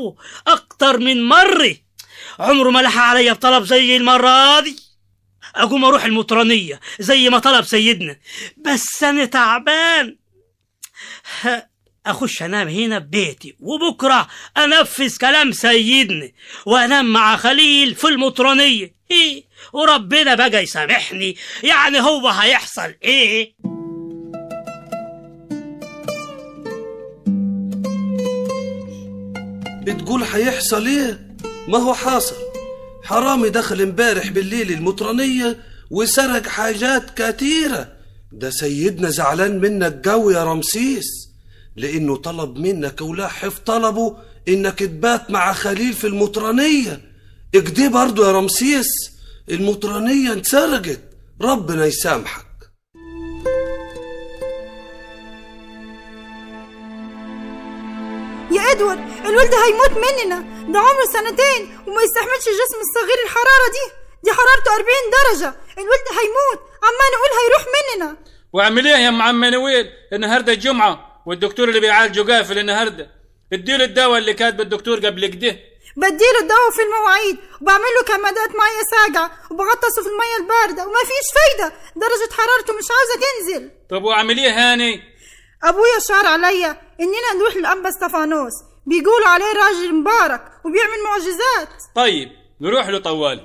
طلبه أكتر من مرة عمره ما لحق عليا بطلب زي المرة دي أقوم أروح المطرانية زي ما طلب سيدنا بس أنا تعبان ه- أخش أنام هنا ببيتي وبكرة أنفذ كلام سيدنا وأنام مع خليل في المطرانية إيه وربنا بقى يسامحني يعني هو هيحصل إيه بتقول هيحصل ايه ما هو حاصل حرامي دخل امبارح بالليل المطرانية وسرق حاجات كتيرة ده سيدنا زعلان منك قوي يا رمسيس لانه طلب منك ولاحف طلبه انك تبات مع خليل في المطرانية اكدي برضو يا رمسيس المطرانية انسرقت ربنا يسامحك يا ادوارد الولد هيموت مننا ده عمره سنتين وما يستحملش الجسم الصغير الحرارة دي دي حرارته 40 درجة الولد هيموت عمال نقول هيروح مننا واعمل ايه يا ام عم نويل النهارده الجمعه والدكتور اللي بيعالجه قافل النهارده اديله الدواء اللي كاتبه الدكتور قبل كده بديله الدواء في المواعيد وبعمل له كمادات ميه ساقعة وبغطسه في الميه الباردة وما فيش فايدة درجة حرارته مش عاوزة تنزل طب واعمل ايه هاني ابويا شار عليا اننا نروح للانبا استفانوس بيقولوا عليه راجل مبارك وبيعمل معجزات طيب نروح له طوال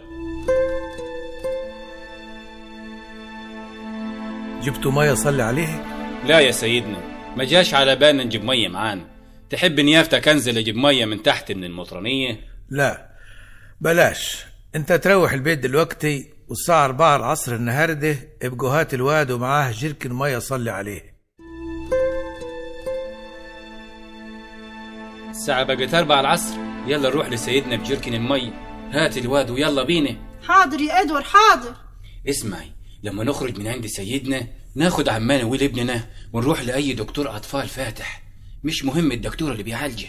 جبتوا ميه صلي عليه لا يا سيدنا ما جاش على بالنا نجيب ميه معانا تحب نيافتك انزل اجيب ميه من تحت من المطرانيه لا بلاش انت تروح البيت دلوقتي والساعة أربعة العصر النهاردة ابقوا هات الواد ومعاه جركن مية صلي عليه الساعة بقت أربعة العصر يلا نروح لسيدنا بجركن المي هات الواد ويلا بينا حاضر يا ادوارد حاضر اسمعي لما نخرج من عند سيدنا ناخد عمان ويل ابننا ونروح لأي دكتور أطفال فاتح مش مهم الدكتور اللي بيعالجه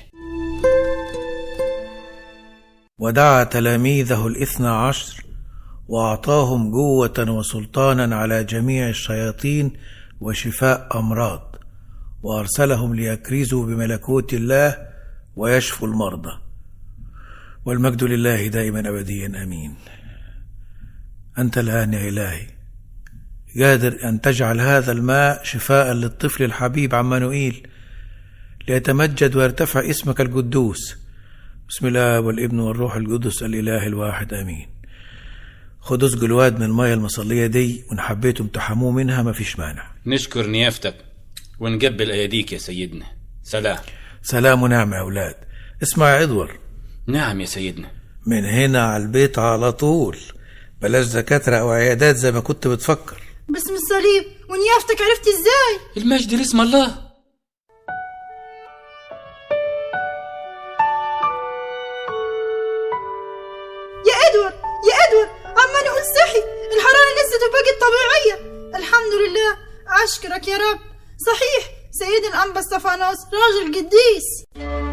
ودعا تلاميذه الاثنى عشر وأعطاهم قوة وسلطانا على جميع الشياطين وشفاء أمراض وأرسلهم ليكرزوا بملكوت الله ويشفوا المرضى والمجد لله دائما أبديا أمين أنت الآن يا إلهي قادر أن تجعل هذا الماء شفاء للطفل الحبيب عمانوئيل ليتمجد ويرتفع اسمك القدوس بسم الله والابن والروح القدس الإله الواحد آمين خد اسقوا الواد من المية المصلية دي وإن حبيتم تحموه منها ما فيش مانع نشكر نيافتك ونقبل أيديك يا سيدنا سلام سلام ونعم يا أولاد اسمع يا عدور نعم يا سيدنا من هنا على البيت على طول بلاش دكاترة أو عيادات زي ما كنت بتفكر باسم الصليب ونيافتك عرفت ازاي المجد لاسم الله يا ادوارد يا ادوارد عمال اقول صحي الحرارة نزلت وبقت طبيعية الحمد لله اشكرك يا رب صحيح سيد الانبا استفانوس راجل قديس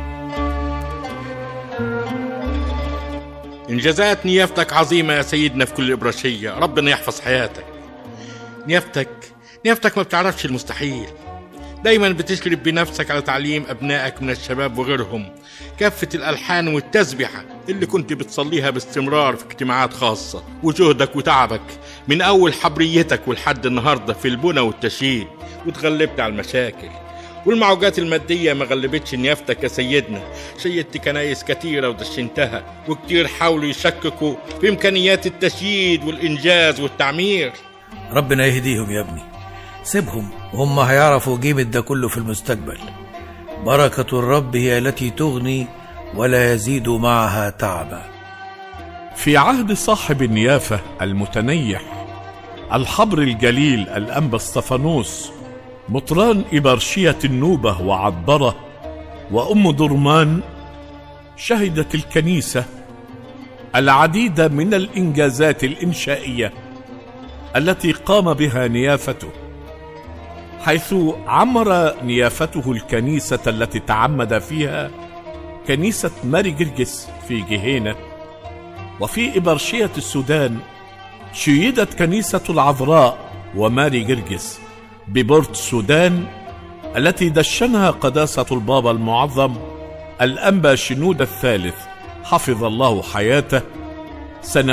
إنجازات نيافتك عظيمة يا سيدنا في كل إبراشية ربنا يحفظ حياتك نيافتك نيافتك ما بتعرفش المستحيل دايما بتشرف بنفسك على تعليم أبنائك من الشباب وغيرهم كافة الألحان والتسبحة اللي كنت بتصليها باستمرار في اجتماعات خاصة وجهدك وتعبك من أول حبريتك ولحد النهاردة في البنى والتشييد وتغلبت على المشاكل والمعوجات المادية ما غلبتش نيافتك يا سيدنا شيدت كنايس كتيرة ودشنتها وكتير حاولوا يشككوا في إمكانيات التشييد والإنجاز والتعمير ربنا يهديهم يا ابني سيبهم هم هيعرفوا قيمة ده كله في المستقبل بركة الرب هي التي تغني ولا يزيد معها تعبا في عهد صاحب النيافة المتنيح الحبر الجليل الأنبا اسطفانوس مطران إبرشية النوبة وعبرة وأم درمان شهدت الكنيسة العديد من الإنجازات الإنشائية التي قام بها نيافته حيث عمر نيافته الكنيسة التي تعمد فيها كنيسة ماري جرجس في جهينة وفي إبرشية السودان شيدت كنيسة العذراء وماري جرجس ببورت السودان التي دشنها قداسة البابا المعظم الأنبا شنود الثالث حفظ الله حياته سنة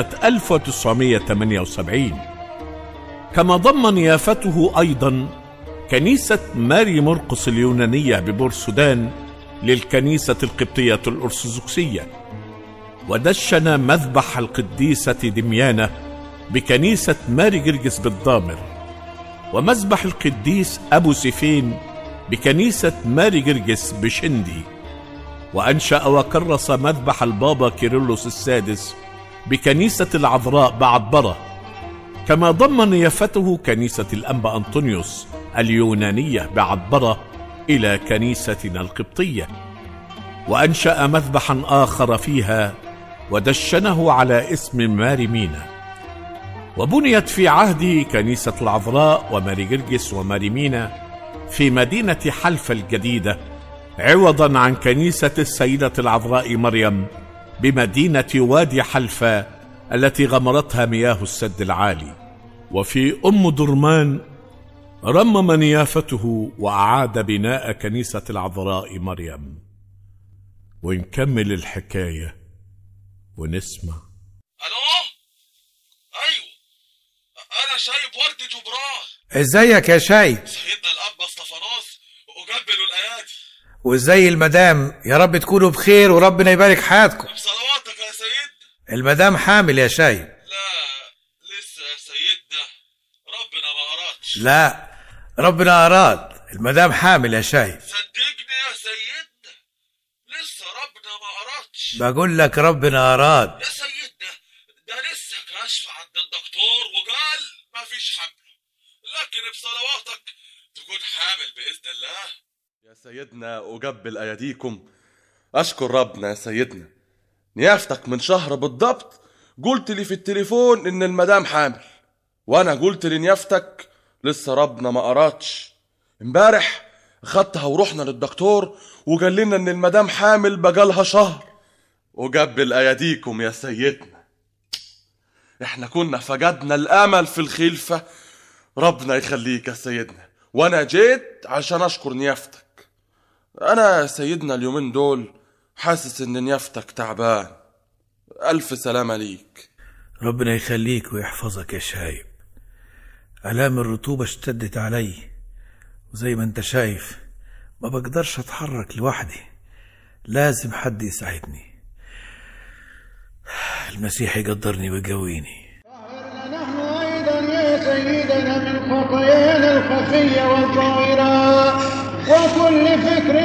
1978 كما ضم نيافته أيضا كنيسة ماري مرقس اليونانية ببورسودان للكنيسة القبطية الأرثوذكسية ودشن مذبح القديسة دميانة بكنيسة ماري جرجس بالضامر ومذبح القديس أبو سيفين بكنيسة ماري جرجس بشندي وأنشأ وكرس مذبح البابا كيرلس السادس بكنيسة العذراء بعبرة كما ضم نيافته كنيسة الأنبا أنطونيوس اليونانية بعبرة إلى كنيستنا القبطية وأنشأ مذبحا آخر فيها ودشنه على اسم ماري مينا وبنيت في عهده كنيسة العذراء وماري جرجس وماري مينا في مدينة حلفا الجديدة عوضا عن كنيسة السيدة العذراء مريم بمدينة وادي حلفا التي غمرتها مياه السد العالي وفي أم درمان رمم نيافته وأعاد بناء كنيسة العذراء مريم ونكمل الحكاية ونسمع الو ايوه انا شايب ورد جبران ازيك يا شايب سيدنا الاب استفانوس وقبلوا الايادي وازاي المدام يا رب تكونوا بخير وربنا يبارك حياتكم بصلواتك يا سيدنا المدام حامل يا شايب لا لسه يا سيدنا ربنا ما ارادش لا ربنا أراد المدام حامل يا شايب صدقني يا سيدنا لسه ربنا ما ارادش بقول لك ربنا أراد يا سيدنا ده لسه كشف عند الدكتور وقال ما فيش حمل لكن بصلواتك تكون حامل باذن الله يا سيدنا أقبل أيديكم أشكر ربنا يا سيدنا نيافتك من شهر بالضبط قلت لي في التليفون إن المدام حامل وأنا قلت لنيافتك لسه ربنا ما أرادش امبارح خدتها ورحنا للدكتور وقال لنا إن المدام حامل بقالها شهر أقبل أيديكم يا سيدنا إحنا كنا فقدنا الأمل في الخلفة ربنا يخليك يا سيدنا وأنا جيت عشان أشكر نيافتك أنا يا سيدنا اليومين دول حاسس إن نيافتك تعبان ألف سلامة ليك ربنا يخليك ويحفظك يا شايب آلام الرطوبة اشتدت علي وزي ما انت شايف ما بقدرش اتحرك لوحدي لازم حد يساعدني المسيح يقدرني ويقويني نحن أيضا يا سيدنا من خطايانا الخفية والظاهرة وكل فكر